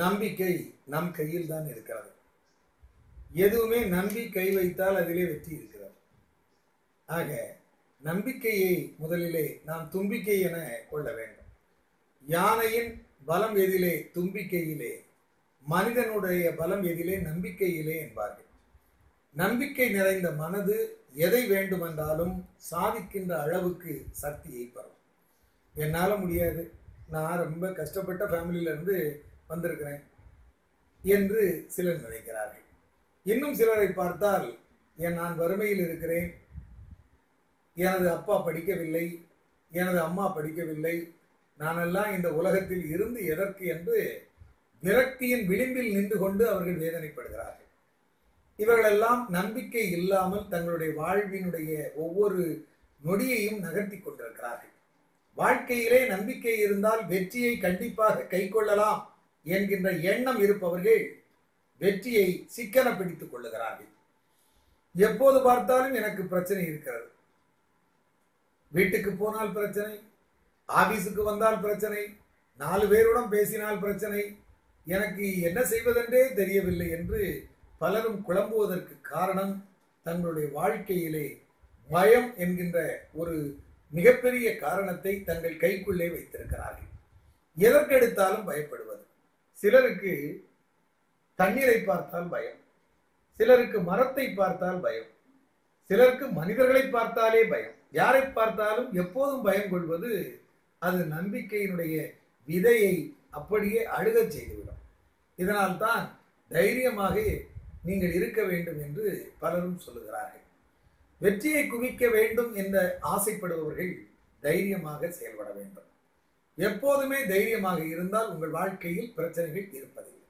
நம்பிக்கை நம் கையில் தான் இருக்கிறது எதுவுமே நம்பி கை வைத்தால் அதிலே வெற்றி இருக்கிறது ஆக நம்பிக்கையை முதலிலே நாம் தும்பிக்கை என கொள்ள வேண்டும் யானையின் பலம் எதிலே தும்பிக்கையிலே மனிதனுடைய பலம் எதிலே நம்பிக்கையிலே என்பார்கள் நம்பிக்கை நிறைந்த மனது எதை வேண்டுமென்றாலும் சாதிக்கின்ற அளவுக்கு சக்தியை பெறும் என்னால் முடியாது நான் ரொம்ப கஷ்டப்பட்ட ஃபேமிலியிலேருந்து வந்திருக்கிறேன் என்று சிலர் நினைக்கிறார்கள் இன்னும் சிலரை பார்த்தால் என் நான் வறுமையில் இருக்கிறேன் எனது அப்பா படிக்கவில்லை எனது அம்மா படிக்கவில்லை நானெல்லாம் இந்த உலகத்தில் இருந்து எதற்கு என்று விரக்தியின் விளிம்பில் நின்று கொண்டு அவர்கள் வேதனைப்படுகிறார்கள் இவர்களெல்லாம் நம்பிக்கை இல்லாமல் தங்களுடைய வாழ்வினுடைய ஒவ்வொரு நொடியையும் நகர்த்தி கொண்டிருக்கிறார்கள் வாழ்க்கையிலே நம்பிக்கை இருந்தால் வெற்றியை கண்டிப்பாக கைக்கொள்ளலாம் என்கின்ற எண்ணம் இருப்பவர்கள் வெற்றியை சிக்கன பிடித்துக் கொள்ளுகிறார்கள் எப்போது பார்த்தாலும் எனக்கு பிரச்சனை இருக்கிறது வீட்டுக்கு போனால் பிரச்சனை ஆபீஸுக்கு வந்தால் பிரச்சனை நாலு பேருடன் பேசினால் பிரச்சனை எனக்கு என்ன செய்வதென்றே தெரியவில்லை என்று பலரும் குழம்புவதற்கு காரணம் தங்களுடைய வாழ்க்கையிலே பயம் என்கின்ற ஒரு மிகப்பெரிய காரணத்தை தங்கள் கைக்குள்ளே வைத்திருக்கிறார்கள் எதற்கெடுத்தாலும் பயப்படுவது சிலருக்கு தண்ணீரை பார்த்தால் பயம் சிலருக்கு மரத்தை பார்த்தால் பயம் சிலருக்கு மனிதர்களை பார்த்தாலே பயம் யாரை பார்த்தாலும் எப்போதும் பயம் கொள்வது அது நம்பிக்கையினுடைய விதையை அப்படியே அழுகச் செய்துவிடும் இதனால்தான் தைரியமாக நீங்கள் இருக்க வேண்டும் என்று பலரும் சொல்லுகிறார்கள் வெற்றியை குவிக்க வேண்டும் என்ற ஆசைப்படுபவர்கள் தைரியமாக செயல்பட வேண்டும் எப்போதுமே தைரியமாக இருந்தால் உங்கள் வாழ்க்கையில் பிரச்சனைகள் இருப்பதில்லை